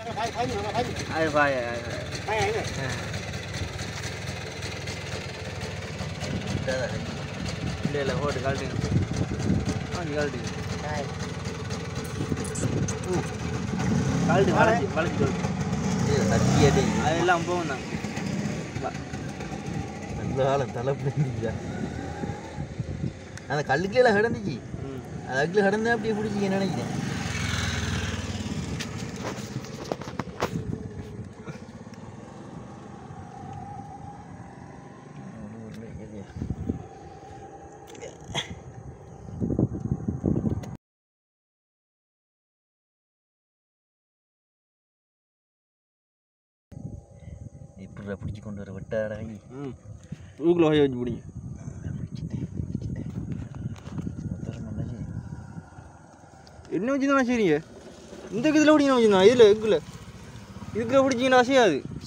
அது பாய அது இல்லை இல்லை ஓட்டு கழட்டுங்க வாங்கி கழட்டுங்க கழட்டு வளைச்சி வளைச்சி கழட்டு அதெல்லாம் போகும் தான் நல்ல காலம் தலை பிடிச்சிச்சா அந்த கல்லுக்குலாம் கிடந்துச்சு ம் அது அக்கில் கிடந்தா அப்படியே பிடிச்சி நினைக்கிறேன் இப்படி பிடிச்சி கொண்டு வர வெட்டாடாகி ம் ஊக்குள்ள போய் வச்சு பிடிங்க என்ன வச்சுருந்தா சரிங்க இந்த இதில் பிடிக்கணும் வச்சுருந்தா இதில் இதுக்குள்ள இதுக்குள்ள பிடிச்சிங்கன்னா செய்யாது